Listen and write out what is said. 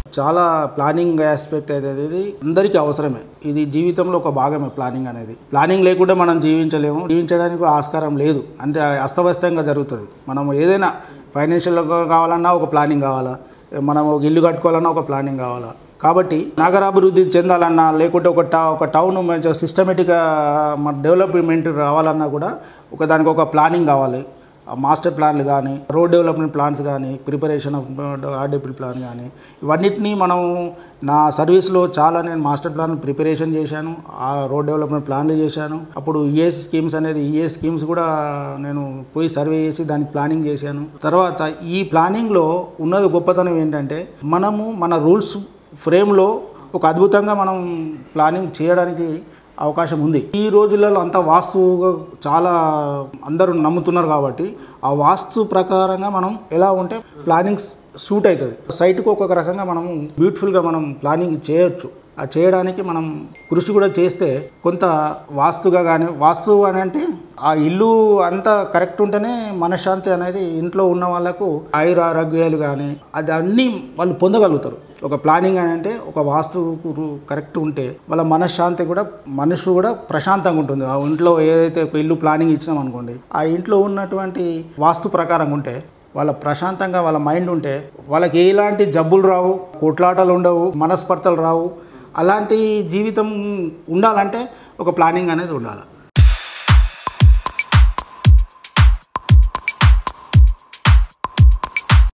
చాలా planning aspect అనేది అందరికీ అవసరమే ఇది జీవితంలో ఒక భాగమే ప్లానింగ్ అనేది ప్లానింగ్ లేకుండా మనం జీవించలేము జీవించడానికి ఆస్కారం లేదు అంటే అస్తవ్యస్తంగా జరుగుతుంది మనం ఏదైనా ఫైనాన్షియల్గా కావాలన్నా ఒక ప్లానింగ్ కావాలా మనం ఒక ఇల్లు కట్టుకోవాలన్నా ఒక ప్లానింగ్ కావాలా కాబట్టి నగరాభివృద్ధి చెందాలన్నా లేకుంటే ఒక టా ఒక టౌన్ మంచిగా సిస్టమేటిక్గా మన డెవలప్మెంట్ రావాలన్నా కూడా ఒక దానికి ఒక ప్లానింగ్ కావాలి ఆ మాస్టర్ ప్లాన్లు కానీ రోడ్ డెవలప్మెంట్ ప్లాన్స్ కానీ ప్రిపరేషన్ ఆఫ్ ఆర్డీపీ ప్లాన్ కానీ ఇవన్నిటినీ మనం నా సర్వీస్లో చాలా నేను మాస్టర్ ప్లాన్ ప్రిపరేషన్ చేశాను ఆ రోడ్ డెవలప్మెంట్ ప్లాన్లు చేశాను అప్పుడు ఈఎస్ స్కీమ్స్ అనేది ఈఎస్ స్కీమ్స్ కూడా నేను పోయి సర్వే చేసి దానికి ప్లానింగ్ చేశాను తర్వాత ఈ ప్లానింగ్లో ఉన్నది గొప్పతనం ఏంటంటే మనము మన రూల్స్ ఫ్రేమ్లో ఒక అద్భుతంగా మనం ప్లానింగ్ చేయడానికి అవకాశం ఉంది ఈ రోజులలో అంత వాస్తువుగా చాలా అందరూ నమ్ముతున్నారు కాబట్టి ఆ వాస్తు ప్రకారంగా మనం ఎలా ఉంటే ప్లానింగ్ సూట్ అవుతుంది సైట్కి ఒక్కొక్క రకంగా మనము బ్యూటిఫుల్గా మనం ప్లానింగ్ చేయొచ్చు ఆ చేయడానికి మనం కృషి కూడా చేస్తే కొంత వాస్తుగా కానీ వాస్తు అని అంటే ఆ ఇల్లు అంతా కరెక్ట్ ఉంటేనే మనశ్శాంతి అనేది ఇంట్లో ఉన్న వాళ్ళకు ఆయుర ఆరోగ్యాలు కానీ అది అన్నీ వాళ్ళు పొందగలుగుతారు ఒక ప్లానింగ్ అని అంటే ఒక వాస్తు కరెక్ట్ ఉంటే వాళ్ళ మనశ్శాంతి కూడా మనుషు కూడా ప్రశాంతంగా ఉంటుంది ఆ ఇంట్లో ఏదైతే ఒక ఇల్లు ప్లానింగ్ ఇచ్చినాం అనుకోండి ఆ ఇంట్లో ఉన్నటువంటి వాస్తు ప్రకారంగా ఉంటే వాళ్ళ ప్రశాంతంగా వాళ్ళ మైండ్ ఉంటే వాళ్ళకి ఎలాంటి జబ్బులు రావు కొట్లాటలు ఉండవు మనస్పర్ధలు రావు అలాంటి జీవితం ఉండాలంటే ఒక ప్లానింగ్ అనేది ఉండాలి